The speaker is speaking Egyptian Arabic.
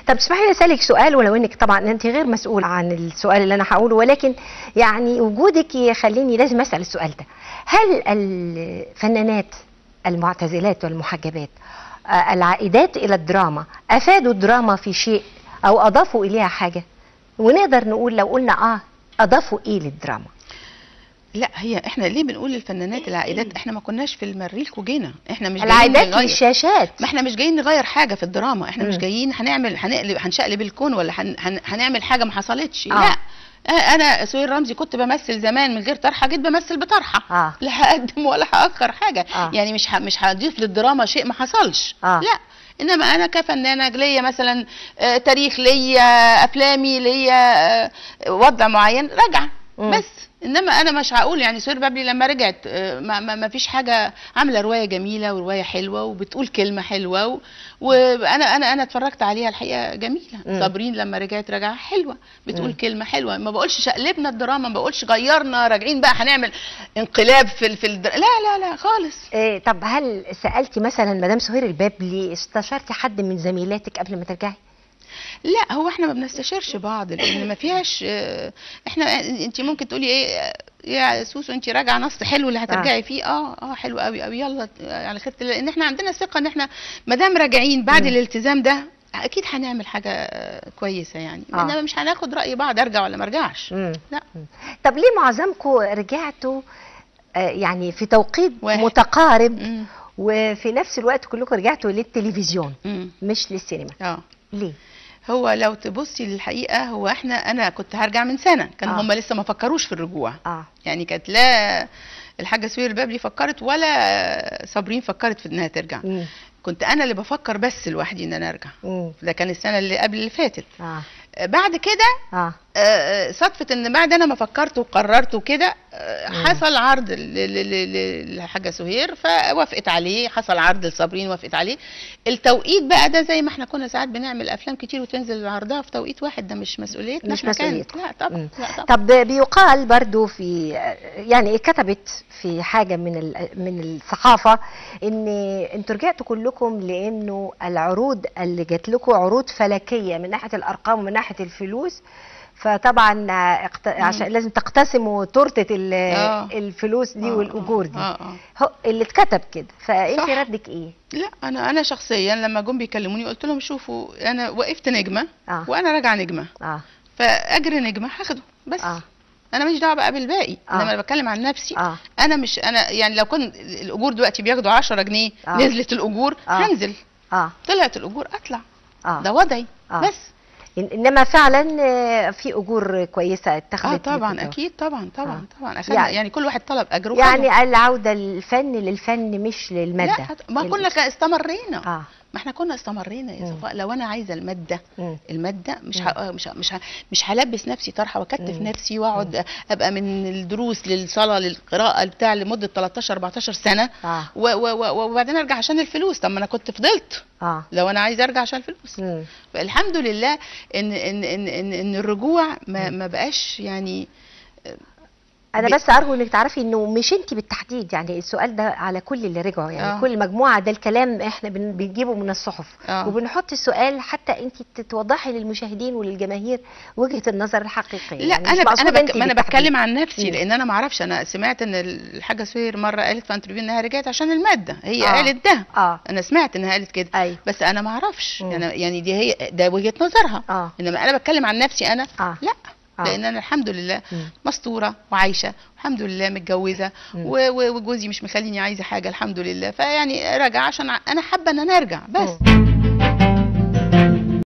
طب تسمحي لي اسالك سؤال ولو انك طبعا انت غير مسؤول عن السؤال اللي انا هقوله ولكن يعني وجودك يخليني لازم اسال السؤال ده هل الفنانات المعتزلات والمحجبات آه، العائدات الى الدراما افادوا الدراما في شيء او اضافوا اليها حاجه ونقدر نقول لو قلنا اه اضافوا ايه للدراما لا هي احنا ليه بنقول الفنانات العائدات احنا ما كناش في المريخ وجينا احنا مش جايين العائدات نغير- للشاشات ما احنا مش جايين نغير حاجه في الدراما احنا مش مم. جايين هنعمل هنقلب هنشقلب الكون ولا هن هن هنعمل حاجه ما حصلتش آه. لا آه، انا سهير رمزي كنت بمثل زمان من غير طرحه جيت بمثل بطرحه آه. لا هقدم ولا هاخر حاجه آه. يعني مش ه... مش هضيف للدراما شيء ما حصلش آه. لا انما انا كفنانه ليا مثلا آه، تاريخ ليا افلامي ليا آه، وضع معين راجعه مم. بس انما انا مش هقول يعني سهير بابلي لما رجعت آه، ما, ما, ما فيش حاجه عامله روايه جميله وروايه حلوه وبتقول كلمه حلوه و- وانا انا انا اتفرجت عليها الحقيقه جميله مم. صابرين لما رجعت رجعه حلوه بتقول مم. كلمه حلوه ما بقولش شقلبنا الدراما ما بقولش غيرنا راجعين بقى هنعمل انقلاب في ال- في الدر... لا لا لا خالص إيه طب هل سالتي مثلا مدام سهير البابلي استشرتي حد من زميلاتك قبل ما ترجعي لا هو احنا ما بنستشيرش بعض لان ما فيهاش اه، احنا انت ممكن تقولي ايه اه، يا سوسو انت راجعه نص حلو اللي هترجعي فيه اه اه حلو قوي قوي يلا اه، على خير الله. لان احنا عندنا ثقه ان احنا ما دام راجعين بعد مم. الالتزام ده اكيد هنعمل حاجه اه، كويسه يعني آه. انما مش هناخد راي بعض ارجع ولا ما ارجعش مم. لا طب ليه معظمكم رجعتوا آه، يعني في توقيت واحد. متقارب مم. وفي نفس الوقت كلكم رجعتوا للتلفزيون مم. مش للسينما اه ليه هو لو تبصي للحقيقه هو احنا انا كنت هرجع من سنه كان آه. هم لسه ما فكروش في الرجوع اه يعني كانت لا الحاجه سوير البابلي فكرت ولا صابرين فكرت في انها ترجع مم. كنت انا اللي بفكر بس لوحدي ان انا ارجع مم. ده كان السنه اللي قبل اللي فاتت اه آه، بعد كده اه آه، آه، صدفه ان بعد انا ما فكرت وقررت وكده آه، مم. حصل عرض ل- ل- ل- لحاجه سهير فوافقت عليه حصل عرض لصابرين وافقت عليه التوقيت بقى ده زي ما احنا كنا ساعات بنعمل افلام كتير وتنزل عرضها في توقيت واحد ده مش مسؤوليتنا مش احنا كانت. مسؤوليتكم. لا طبعا مم. لا طبعا طب بيقال برضو في يعني كتبت في حاجة من ال- من الصحافة ان انتوا رجعتوا كلكم لانه العروض اللي جات لكم عروض فلكية من ناحية الارقام ومن ناحية الفلوس فطبعا اقت... عشان لازم تقتسموا تورته ال- آه. الفلوس دي آه، والاجور دي اه اه هو اللي اتكتب كده فانت صح. ردك ايه؟ لا انا انا شخصيا لما جم بيكلموني قلت لهم شوفوا انا وقفت نجمه اه وانا راجعه نجمه اه فاجر نجمه هاخده بس اه انا ماليش دعوه بقى بالباقي آه. انما انا بتكلم عن نفسي اه انا مش انا يعني لو كان الاجور دلوقتي بياخدوا 10 جنيه آه. نزلت الاجور آه. هنزل اه طلعت الاجور اطلع اه ده وضعي آه. بس إن- انما فعلا آه، في اجور كويسه اه اتخذت طبعا لكم. اكيد طبعا طبعا آه. طبعا أخدنا يعني- يعني كل واحد طلب اجره يعني العوده للفن للفن مش للماده لا ما ال- كنا كا- استمرينا اه ما احنا كنا استمرينا يا مم. صفاء لو انا عايزه الماده مم. الماده مش مم. ه... مش ه... مش ه... مش هلبس نفسي طرحه واكتف مم. نفسي واقعد ابقى من الدروس للصلاه للقراءه بتاع لمده 13 14 سنه اه و... و... و... وبعدين ارجع عشان الفلوس طب ما انا كنت فضلت اه لو انا عايزه ارجع عشان الفلوس مم. فالحمد لله ان ان ان ان, إن الرجوع ما, ما بقاش يعني انا ب- بس ارجو انك تعرفي انه مش انت بالتحديد يعني السؤال ده على كل اللي رجعوا يعني آه. كل مجموعه ده الكلام احنا بن- بنجيبه من الصحف آه. وبنحط السؤال حتى انت توضحي للمشاهدين وللجماهير وجهه النظر الحقيقيه لا يعني مش انا ب... مقصود انا أنت بك... ما انا بالتحديد. بتكلم عن نفسي مم. لان انا ما اعرفش انا سمعت ان الحاجه سهير مره قالت في انترفيو انها رجعت عشان الماده هي آه. قالت ده اه انا سمعت انها قالت كده ايوه بس انا ما اعرفش مم. أنا يعني دي هي ده وجهه نظرها اه انما انا بتكلم عن نفسي انا اه لا آه. لان انا الحمد لله مم. مستوره وعايشه الحمد لله متجوزه مم. و- و- وجوزي مش مخليني عايزه حاجه الحمد لله فيعني راجعه عشان ع- انا حابه ان انا ارجع بس مم.